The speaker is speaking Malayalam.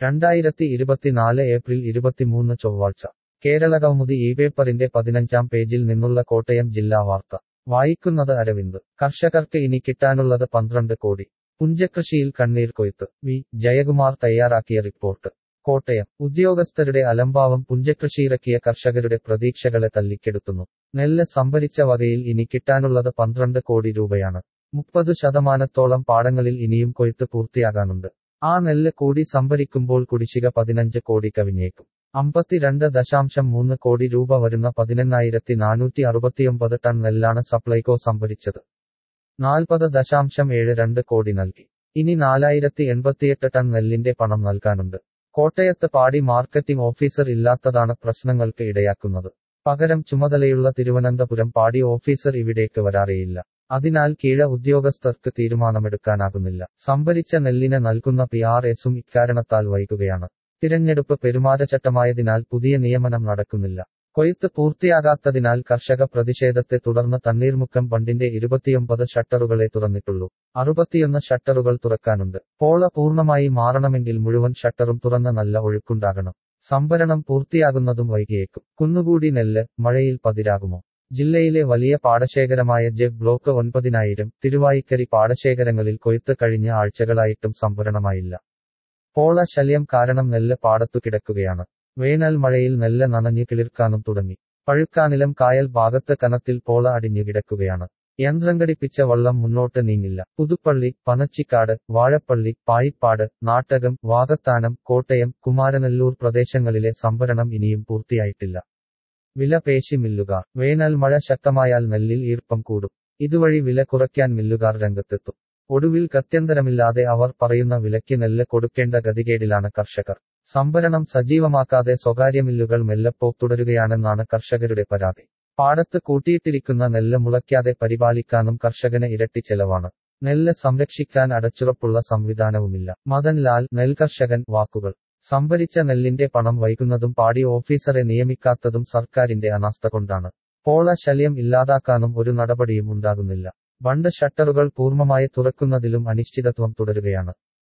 രണ്ടായിരത്തി ഇരുപത്തിനാല് ഏപ്രിൽ ഇരുപത്തിമൂന്ന് ചൊവ്വാഴ്ച കേരള കൗമുദി ഈ പേപ്പറിന്റെ പതിനഞ്ചാം പേജിൽ നിന്നുള്ള കോട്ടയം ജില്ലാ വാർത്ത വായിക്കുന്നത് അരവിന്ദ് കർഷകർക്ക് ഇനി കിട്ടാനുള്ളത് പന്ത്രണ്ട് കോടി പുഞ്ചകൃഷിയിൽ കണ്ണീർ കൊയ്ത്ത് വി ജയകുമാർ തയ്യാറാക്കിയ റിപ്പോർട്ട് കോട്ടയം ഉദ്യോഗസ്ഥരുടെ അലംഭാവം പുഞ്ചകൃഷിയിറക്കിയ കർഷകരുടെ പ്രതീക്ഷകളെ തല്ലിക്കെടുത്തുന്നു നെല്ല് സംഭരിച്ച വകയിൽ ഇനി കിട്ടാനുള്ളത് പന്ത്രണ്ട് കോടി രൂപയാണ് മുപ്പത് ശതമാനത്തോളം പാടങ്ങളിൽ ഇനിയും കൊയ്ത്ത് പൂർത്തിയാകാനുണ്ട് ആ നെല്ല് കൂടി സംഭരിക്കുമ്പോൾ കുടിശ്ശിക പതിനഞ്ച് കോടി കവിഞ്ഞേക്കും അമ്പത്തിരണ്ട് ദശാംശം മൂന്ന് കോടി രൂപ വരുന്ന പതിനെണ്ണായിരത്തി നാനൂറ്റി അറുപത്തിയൊമ്പത് ടൺ നെല്ലാണ് സപ്ലൈകോ സംഭരിച്ചത് നാൽപ്പത് ദശാംശം ഏഴ് രണ്ട് കോടി നൽകി ഇനി നാലായിരത്തി എൺപത്തിയെട്ട് ടൺ നെല്ലിന്റെ പണം നൽകാനുണ്ട് കോട്ടയത്ത് പാടി മാർക്കറ്റിംഗ് ഓഫീസർ ഇല്ലാത്തതാണ് പ്രശ്നങ്ങൾക്ക് ഇടയാക്കുന്നത് പകരം ചുമതലയുള്ള തിരുവനന്തപുരം പാടി ഓഫീസർ ഇവിടേക്ക് വരാറേയില്ല അതിനാൽ കീഴ ഉദ്യോഗസ്ഥർക്ക് തീരുമാനമെടുക്കാനാകുന്നില്ല സംഭരിച്ച നെല്ലിന് നൽകുന്ന പി ആർ എസും ഇക്കാരണത്താൽ വൈകുകയാണ് തിരഞ്ഞെടുപ്പ് പെരുമാറ്റച്ചട്ടമായതിനാൽ പുതിയ നിയമനം നടക്കുന്നില്ല കൊയ്ത്ത് പൂർത്തിയാകാത്തതിനാൽ കർഷക പ്രതിഷേധത്തെ തുടർന്ന് തണ്ണീർമുക്കം ബണ്ടിന്റെ ഇരുപത്തിയൊമ്പത് ഷട്ടറുകളെ തുറന്നിട്ടുള്ളൂ അറുപത്തിയൊന്ന് ഷട്ടറുകൾ തുറക്കാനുണ്ട് പോള പൂർണ്ണമായി മാറണമെങ്കിൽ മുഴുവൻ ഷട്ടറും തുറന്ന നല്ല ഒഴുക്കുണ്ടാകണം സംഭരണം പൂർത്തിയാകുന്നതും വൈകിയേക്കും കുന്നുകൂടി നെല്ല് മഴയിൽ പതിരാകുമോ ജില്ലയിലെ വലിയ പാടശേഖരമായ ജെബ് ബ്ലോക്ക് ഒൻപതിനായിരം തിരുവായിക്കരി പാടശേഖരങ്ങളിൽ കൊയ്ത്ത് കഴിഞ്ഞ ആഴ്ചകളായിട്ടും സംഭരണമായില്ല പോള ശല്യം കാരണം നെല്ല് പാടത്തു കിടക്കുകയാണ് വേനൽ മഴയിൽ നെല്ല് നനഞ്ഞു കിളിർക്കാനും തുടങ്ങി പഴുക്കാനിലം കായൽ ഭാഗത്ത് കനത്തിൽ പോള അടിഞ്ഞു കിടക്കുകയാണ് യന്ത്രം ഘടിപ്പിച്ച വള്ളം മുന്നോട്ട് നീങ്ങില്ല പുതുപ്പള്ളി പനച്ചിക്കാട് വാഴപ്പള്ളി പായിപ്പാട് നാട്ടകം വാകത്താനം കോട്ടയം കുമാരനെല്ലൂർ പ്രദേശങ്ങളിലെ സംഭരണം ഇനിയും പൂർത്തിയായിട്ടില്ല വില പേശി മില്ലുകാർ വേനൽ മഴ ശക്തമായാൽ നെല്ലിൽ ഈർപ്പം കൂടും ഇതുവഴി വില കുറയ്ക്കാൻ മില്ലുകാർ രംഗത്തെത്തും ഒടുവിൽ ഗത്യന്തരമില്ലാതെ അവർ പറയുന്ന വിലയ്ക്ക് നെല്ല് കൊടുക്കേണ്ട ഗതികേടിലാണ് കർഷകർ സംഭരണം സജീവമാക്കാതെ സ്വകാര്യ മില്ലുകൾ മെല്ലപ്പോക്ക് തുടരുകയാണെന്നാണ് കർഷകരുടെ പരാതി പാടത്ത് കൂട്ടിയിട്ടിരിക്കുന്ന നെല്ല് മുളയ്ക്കാതെ പരിപാലിക്കാനും കർഷകന് ഇരട്ടി ചെലവാണ് നെല്ല് സംരക്ഷിക്കാൻ അടച്ചുറപ്പുള്ള സംവിധാനവുമില്ല മദൻ ലാൽ നെൽകർഷകൻ വാക്കുകൾ സംഭരിച്ച നെല്ലിന്റെ പണം വൈകുന്നതും പാടി ഓഫീസറെ നിയമിക്കാത്തതും സർക്കാരിന്റെ അനാസ്ഥ കൊണ്ടാണ് പോള ശല്യം ഇല്ലാതാക്കാനും ഒരു നടപടിയും ഉണ്ടാകുന്നില്ല ബണ്ട് ഷട്ടറുകൾ പൂർണ്ണമായി തുറക്കുന്നതിലും അനിശ്ചിതത്വം തുടരുകയാണ്